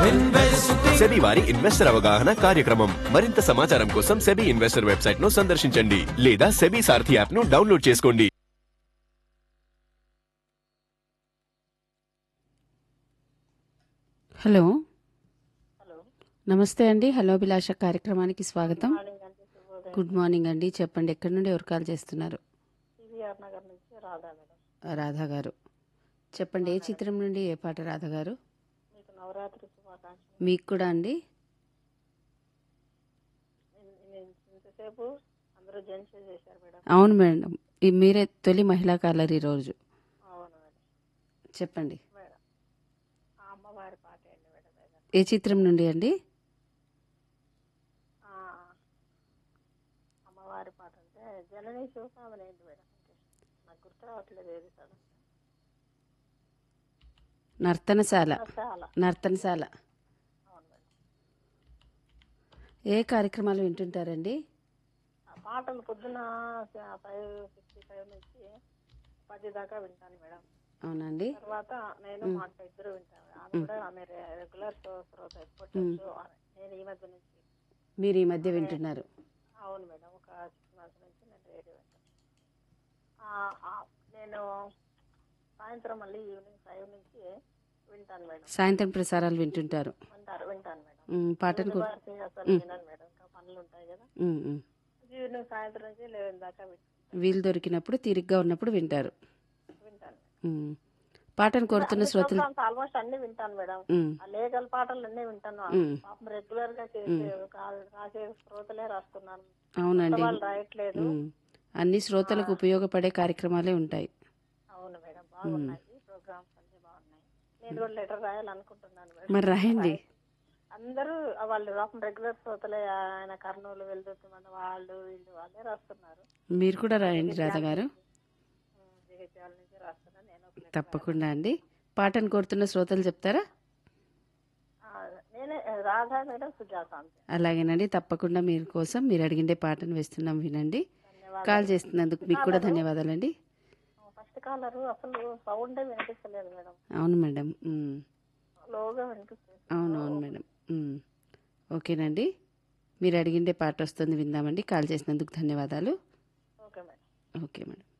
SEBI వారి investor అవగాహన కార్యక్రమం మరింత సమాచారం కోసం సెబీ ఇన్వెస్టర్ వెబ్సైట్ ను సందర్శించండి లేదా సెబీ సారథి యాప్ ను డౌన్లోడ్ చేసుకోండి హలో హలో నమస్తే అండి హలో అభిలాష కార్యక్రమానికి స్వాగతం మార్నింగ్ అండి శుభోదయం గుడ్ మార్నింగ్ అండి చెప్పండి ఎక్కడి నుండి ఎవరు కాల్ చేస్తున్నారు సివిఆర్ నగర్ నుంచి రాధా మేడం రాధా గారు చెప్పండి ఏ చిత్రం నుండి ఏ పాట రాధా గారు మీకు నవరాత్రి శుభాకాంక్షలు మీకు కూడా అండి ఇన్- ఇన్- ఇంతసేపు అందరూ జెంట్స్ చేశారు మేడం అవును మేడం ఈ మీరే తొలి మహిళా కాలర్ ఈరోజు అవును మేడం చెప్పండి మేడం ఆ అమ్మవారి పాట అండి మేడం ఏదైనా. ఏ చిత్రం నుండి అండి ఆ అమ్మవారి పాట అంటే జనని శివసామని ఏంటి మేడం అంటే నాకు గుర్తు రావట్లేదు ఏది సడన్ నర్తనశాల చాలా నర్తనశాల అవును మేడం ఏ కార్యక్రమాలు వింటుంటారండి ఆ పాటలు పొద్దున ఫైవ్ సిక్స్టీ ఫైవ్ నుంచి పది దాకా వింటాను మేడం అవునండి తర్వాత నేను మా అక్క ఇద్దరు వింటాను ఆమె కూడా ఆమె రెగ్యులర్ శ్రోత ఎప్పటి నుంచో ఆమె. నేను ఈ మధ్య నుంచి మీరు ఈ మధ్య వింటున్నారు అవును మేడం ఒక సిక్స్ మంత్స్ నుంచి నేను రేడియో వింటాను ఆ, ఆ, నేను సాయంత్రం మళ్ళీ ఈవినింగ్ ఫైవ్ నుంచి వింటాను మేడం సాయంత్రం ప్రసారాలు వింటుంటారు వింటారు వింటాను మేడం ఉమ్, పాటను కూ- భారతి అసలు వినను మేడం ఇంకా పనులు ఉంటాయి కదా ఉమ్, ఉమ్. ఈవినింగ్ సాయంత్రం నుంచి లెవెన్ దాకా వింటాను వీలు దొరికినప్పుడు తీరిగ్గా ఉన్నప్పుడు వింటారు వింటాను ఉమ్. పాటను కోరుతున్న శ్రోతలు ఆల్మోస్ట్ అన్ని వింటాను మేడం ఉమ్, ఆ లేఖల పాటలు అన్నీ వింటాను ఉమ్. పాపం రెగ్యులర్ గా చేసే కా- రాసే శ్రోతలే రాస్తున్నాను అవునండి వాళ్ళు రాయట్లేదు ఉమ్. అన్ని శ్రోతలకు ఉపయోగపడే కార్యక్రమాలే ఉంటాయి అవును మేడం బాగున్నాయి ప్రోగ్రామ్స్ అన్ని బాగున్నాయి నేను కూడా లెటర్ రాయాలనుకుంటున్నాను మేడం మరి రాయండి అందరూ ఆ వాళ్ళు పాపం రెగ్యులర్ శ్రోతలే ఆయన కర్నూలు వెళ్తుంది మన వాళ్ళు వీళ్ళు వాళ్ళే రాస్తున్నారు మీరు కూడా రాయండి రాధా గారు ఉమ్, జగిత్యాల నుంచి రాస్తున్నాను నేను ఒక letter తప్పకుండా అండి పాటను కోరుతున్న శ్రోతలు చెప్తారా ఆ, నేనే రాధా మేడం సుజాత అంతే అలాగేనండి తప్పకుండా మీరు కోసం మీరు అడిగిండే పాటను వేస్తున్నాం వినండి కాల్ చేస్తున్నందుకు మీకు కూడా ధన్యవాదాలండి ఫస్ట్ కాలరు అసలు సౌండే వినిపిస్తలేదు మేడం అవును మేడం ఉమ్. లోగా వినిపిస్తుంది అవును అవును మేడం ఉమ్. ఓకేనండి మీరు అడిగిండే పాట వస్తుంది విందామండి కాల్ చేసినందుకు ధన్యవాదాలు ఓకే మేడం ఓకే మేడం